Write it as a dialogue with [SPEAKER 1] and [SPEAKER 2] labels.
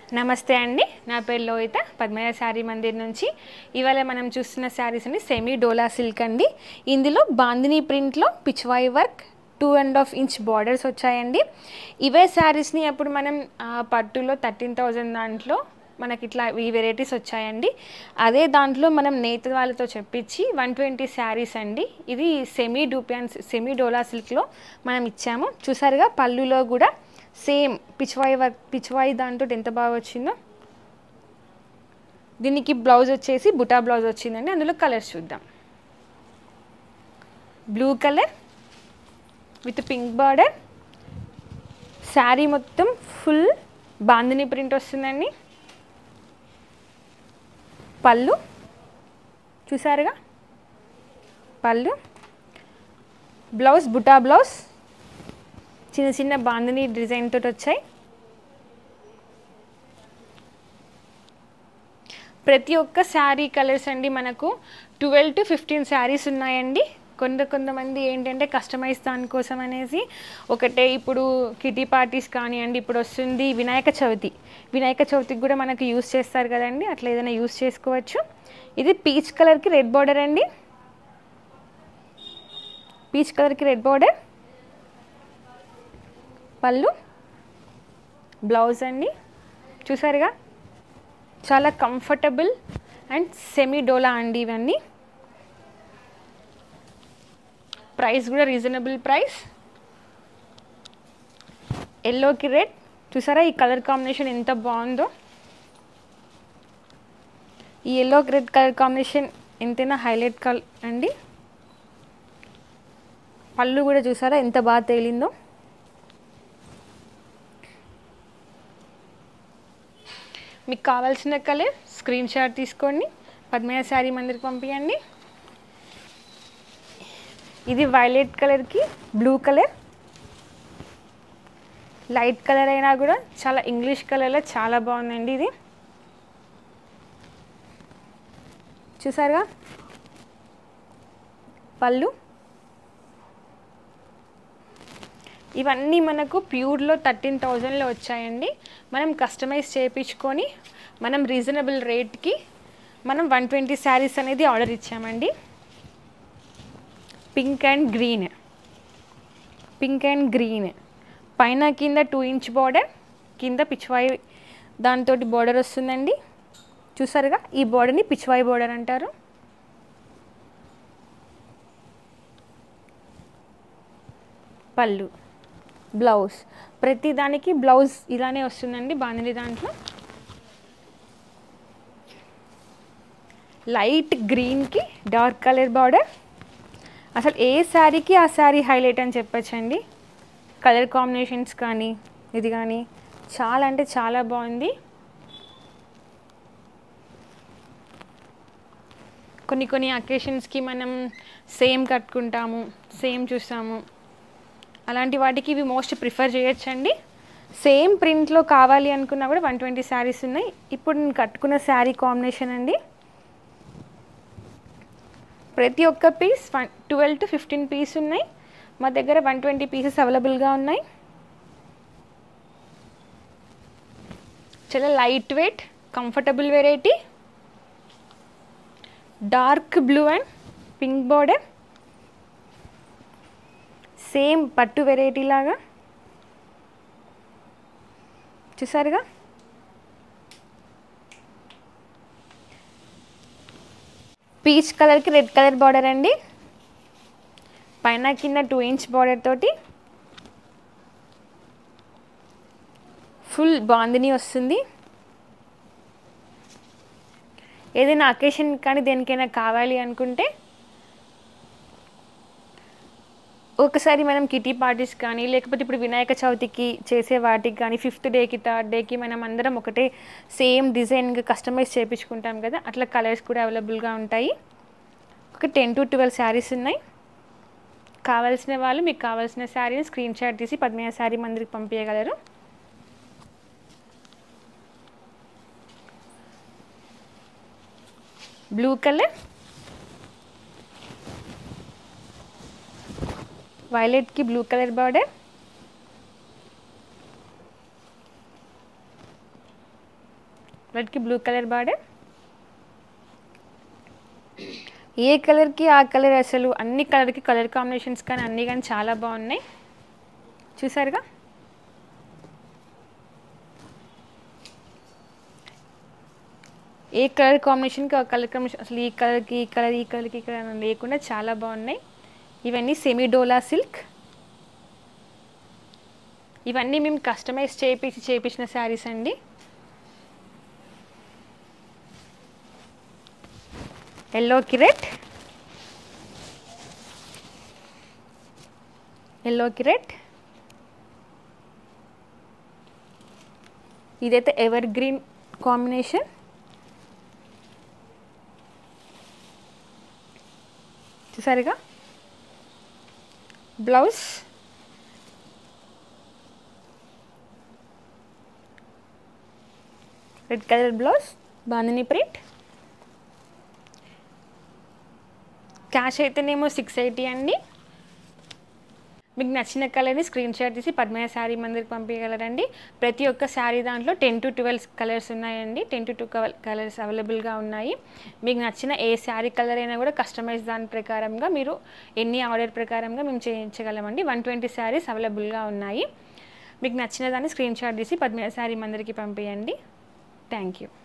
[SPEAKER 1] నమస్తే అండి నా పేరు లోహిత పద్మయ శారీ మందిర్ నుంచి ఇవాళ మనం చూస్తున్న శారీస్ అండి సెమీ డోలా సిల్క్ అండి ఇందులో బాందిని ప్రింట్లో pichwai work two and half inch borders వచ్చాయండి ఇవే శారీస్ని అప్పుడు మనం ఆ, పట్టులో థర్టీన్ థౌజండ్ దాంట్లో మనకి ఇట్లా ఈ వెరైటీస్ వచ్చాయండి అదే దాంట్లో మనం నేత వాళ్ళతో చెప్పించి వన్ ట్వంటీ శారీస్ అండి ఇది సెమీ డూపియాన్ సెమీ డోలా సిల్క్లో మనం ఇచ్చాము చూసారుగా పళ్ళులో కూడా సేమ్ పిచ్వాయి వర్క్ పిచ్వాయి దాంతో ఎంత బాగా వచ్చిందో దీనికి బ్లౌజ్ వచ్చేసి బుటా బ్లౌజ్ వచ్చిందండి అందులో కలర్స్ చూద్దాం blue colour with pink border sari మొత్తం ఫుల్ బాందిని ప్రింట్ వస్తుందండి పళ్ళు చూసారుగా పళ్ళు బ్లౌజ్ బుటా బ్లౌజ్ చిన్న చిన్న బాందిని డిజైన్ తోటి వచ్చాయి ప్రతి ఒక్క శారీ కలర్స్ అండి మనకు ట్వెల్వ్ టు ఫిఫ్టీన్ శారీస్ ఉన్నాయండి కొంత కొంతమంది ఏంటంటే కస్టమైజ్ దానికోసం అనేసి ఒకటే ఇప్పుడు కిటీ పార్టీస్ కానివ్వండి ఇప్పుడు వస్తుంది వినాయక చవితి వినాయక చవితికి కూడా మనకు యూస్ చేస్తారు కదండి అట్లా ఏదైనా యూస్ చేసుకోవచ్చు ఇది పీచ్ కలర్కి రెడ్ బార్డర్ అండి పీచ్ కలర్కి రెడ్ బార్డర్ పళ్ళు బ్లౌజ్ అండి చూసారుగా చాలా కంఫర్టబుల్ అండ్ సెమీ డోలా అండి ఇవన్నీ ప్రైస్ కూడా రీజనబుల్ ప్రైస్ ఎల్లోకి రెడ్ చూసారా ఈ కలర్ కాంబినేషన్ ఎంత బాగుందో ఈ ఎల్లో రెడ్ కలర్ కాంబినేషన్ ఎంతైనా హైలైట్ కలర్ అండి పళ్ళు కూడా చూసారా ఎంత బాగా తేలిందో మీకు కావాల్సిన కలర్ స్క్రీన్ షాట్ తీసుకోండి పద్మయ శారీ మందిరికి పంపించండి ఇది వైలెట్ కలర్కి బ్లూ కలర్ లైట్ కలర్ అయినా కూడా చాలా ఇంగ్లీష్ కలర్లో చాలా బాగుందండి ఇది చూసారుగా పళ్ళు ఇవన్నీ మనకు ప్యూర్లో థర్టీన్ థౌజండ్లో వచ్చాయండి మనం కస్టమైజ్ చేయించుకొని మనం రీజనబుల్ రేట్కి మనం వన్ ట్వంటీ శారీస్ అనేది ఆర్డర్ ఇచ్చామండి pink and green pink and green పైన కింద టూ ఇంచ్ బార్డర్ కింద పిచ్వాయి దాంతో బార్డర్ వస్తుందండి చూసారుగా ఈ బార్డర్ని పిచ్వాయి బార్డర్ అంటారు పళ్ళు బ్లౌజ్ ప్రతి దానికి బ్లౌజ్ ఇలానే వస్తుందండి బాగుంది దాంట్లో లైట్ గ్రీన్కి డార్క్ కలర్ బార్డర్ అసలు ఏ శారీకి ఆ శారీ హైలైట్ అని చెప్పచ్చండి కలర్ కాంబినేషన్స్ కానీ ఇది కానీ చాలా అంటే చాలా బాగుంది కొన్ని కొన్ని అకేషన్స్కి మనం సేమ్ కట్టుకుంటాము సేమ్ చూస్తాము అలాంటి వాటికి ఇవి మోస్ట్ ప్రిఫర్ చేయొచ్చండి సేమ్ ప్రింట్లో కావాలి అనుకున్నా కూడా వన్ ట్వంటీ శారీస్ ఉన్నాయి ఇప్పుడు నేను కట్టుకున్న శారీ కాంబినేషన్ అండి ప్రతి ఒక్క piece one twelve to fifteen piece ఉన్నాయి మా దగ్గర వన్ ట్వంటీ పీసెస్ అవైలబుల్గా ఉన్నాయి చాలా light weight comfortable variety dark blue and pink border same పట్టు వెరైటీ లాగా చూసారుగా పీచ్ కలర్కి రెడ్ కలర్ బార్డర్ అండి పైన కింద టూ ఇంచ్ బార్డర్ తోటి ఫుల్ బాందిని వస్తుంది ఏదైనా అకేషన్ కానీ దేనికైనా కావాలి అనుకుంటే ఒకసారి మనం కిటీ పార్టీస్ కానీ లేకపోతే ఇప్పుడు వినాయక చవితికి చేసే వాటికి కానీ ఫిఫ్త్ డేకి థర్డ్ డేకి మనం అందరం ఒకటే సేమ్ డిజైన్గా కస్టమైజ్ చేయించుకుంటాం కదా అట్లా కలర్స్ కూడా అవైలబుల్గా ఉంటాయి ఒక టెన్ టు ట్వెల్వ్ శారీస్ ఉన్నాయి కావాల్సిన వాళ్ళు మీకు కావాల్సిన శారీని స్క్రీన్ షాట్ తీసి పద్మయ్య శారీ మందిరికి పంపించగలరు బ్లూ కలర్ వైలెట్కి బ్లూ కలర్ బార్డర్ రెడ్కి బ్లూ కలర్ బార్డర్ ఏ కలర్కి ఆ కలర్ అసలు అన్ని కలర్కి కలర్ కాంబినేషన్స్ కానీ అన్నీ కానీ చాలా బాగున్నాయి చూసారుగా ఏ కలర్ కాంబినేషన్కి ఆ కలర్ కాంబినేషన్ అసలు ఈ కలర్కి ఈ కలర్ ఈ కలర్కి ఈ కలర్ అని లేకుండా చాలా బాగున్నాయి ఇవన్నీ సెమీ డోలా సిల్క్ ఇవన్నీ మేము కస్టమైజ్ చేయించి చేయించిన శారీస్ అండి ఎల్లోకి రెడ్ ఎల్లోకి రెడ్ ఇదైతే ఎవర్ గ్రీన్ కాంబినేషన్ చూసారుగా blouse red colour blouse bandhani print cash అయితేనేమో సిక్స్ ఎయిటీ అండి మీకు నచ్చిన కలర్ని స్క్రీన్ షాట్ తీసి పద్మయ్య శారీ మందిరికి పంపించగలరండి ప్రతి ఒక్క శారీ దాంట్లో టెన్ టు ట్వెల్వ్ కలర్స్ ఉన్నాయండి టెన్ టు టూ కలర్స్ అవైలబుల్గా ఉన్నాయి మీకు నచ్చిన ఏ శారీ కలర్ అయినా కూడా కస్టమైజ్ దాని ప్రకారంగా మీరు ఎన్ని ఆర్డర్ ప్రకారంగా మేము చేయించగలమండి వన్ ట్వంటీ శారీస్ అవైలబుల్గా ఉన్నాయి మీకు నచ్చిన దాన్ని స్క్రీన్ షాట్ తీసి పద్మయ్య శారీ మందిరికి పంపించండి థ్యాంక్ యూ